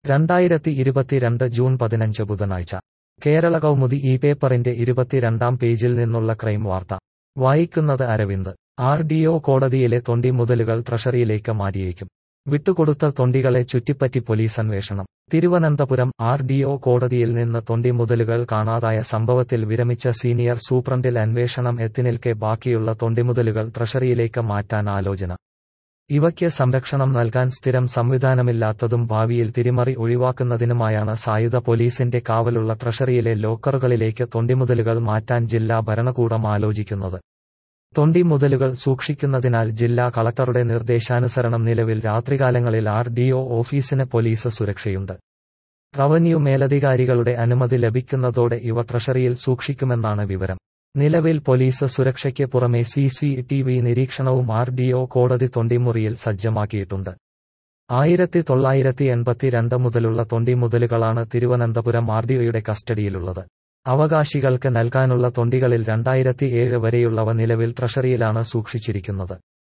രണ്ടായിരത്തി ഇരുപത്തിരണ്ട് ജൂൺ പതിനഞ്ച് ബുധനാഴ്ച കേരള കൗമുദി ഈ പേപ്പറിന്റെ ഇരുപത്തിരണ്ടാം പേജിൽ നിന്നുള്ള ക്രൈം വാർത്ത വായിക്കുന്നത് അരവിന്ദ് ആർ ഡി ഒ കോടതിയിലെ തൊണ്ടി മുതലുകൾ ട്രഷറിയിലേക്ക് മാറ്റിയേക്കും വിട്ടുകൊടുത്ത തൊണ്ടികളെ ചുറ്റിപ്പറ്റി പോലീസ് അന്വേഷണം തിരുവനന്തപുരം ആർ ഡി ഒ കോടതിയിൽ നിന്ന് തൊണ്ടി മുതലുകൾ കാണാതായ സംഭവത്തിൽ വിരമിച്ച സീനിയർ സൂപ്രണ്ടിൽ അന്വേഷണം എത്തിനിൽക്കെ ബാക്കിയുള്ള തൊണ്ടിമുതലുകൾ ട്രഷറിയിലേക്ക് മാറ്റാൻ ആലോചന ഇവയ്ക്ക് സംരക്ഷണം നൽകാൻ സ്ഥിരം സംവിധാനമില്ലാത്തതും ഭാവിയിൽ തിരിമറി ഒഴിവാക്കുന്നതിനുമായാണ് സായുധ പോലീസിന്റെ കാവലുള്ള ട്രഷറിയിലെ ലോക്കറുകളിലേക്ക് തൊണ്ടിമുതലുകൾ മാറ്റാൻ ജില്ലാ ഭരണകൂടം ആലോചിക്കുന്നത് തൊണ്ടി മുതലുകൾ സൂക്ഷിക്കുന്നതിനാൽ ജില്ലാ കളക്ടറുടെ നിർദ്ദേശാനുസരണം നിലവിൽ രാത്രികാലങ്ങളിൽ ആർ ഡി ഒ ഓഫീസിന് പോലീസ് സുരക്ഷയുണ്ട് റവന്യൂ മേലധികാരികളുടെ അനുമതി ലഭിക്കുന്നതോടെ ഇവ ട്രഷറിയിൽ സൂക്ഷിക്കുമെന്നാണ് വിവരം നിലവിൽ പോലീസ് സുരക്ഷയ്ക്ക് പുറമെ സി സി ടി വി നിരീക്ഷണവും ആർ ഡി ഒ കോടതി തൊണ്ടിമുറിയിൽ സജ്ജമാക്കിയിട്ടുണ്ട് ആയിരത്തി തൊള്ളായിരത്തി എൺപത്തിരണ്ട് മുതലുള്ള തൊണ്ടി മുതലുകളാണ് തിരുവനന്തപുരം ആർ ഡി ഒയുടെ കസ്റ്റഡിയിലുള്ളത് അവകാശികൾക്ക് നൽകാനുള്ള തൊണ്ടികളിൽ രണ്ടായിരത്തി ഏഴ് വരെയുള്ളവ നിലവിൽ ട്രഷറിയിലാണ് സൂക്ഷിച്ചിരിക്കുന്നത്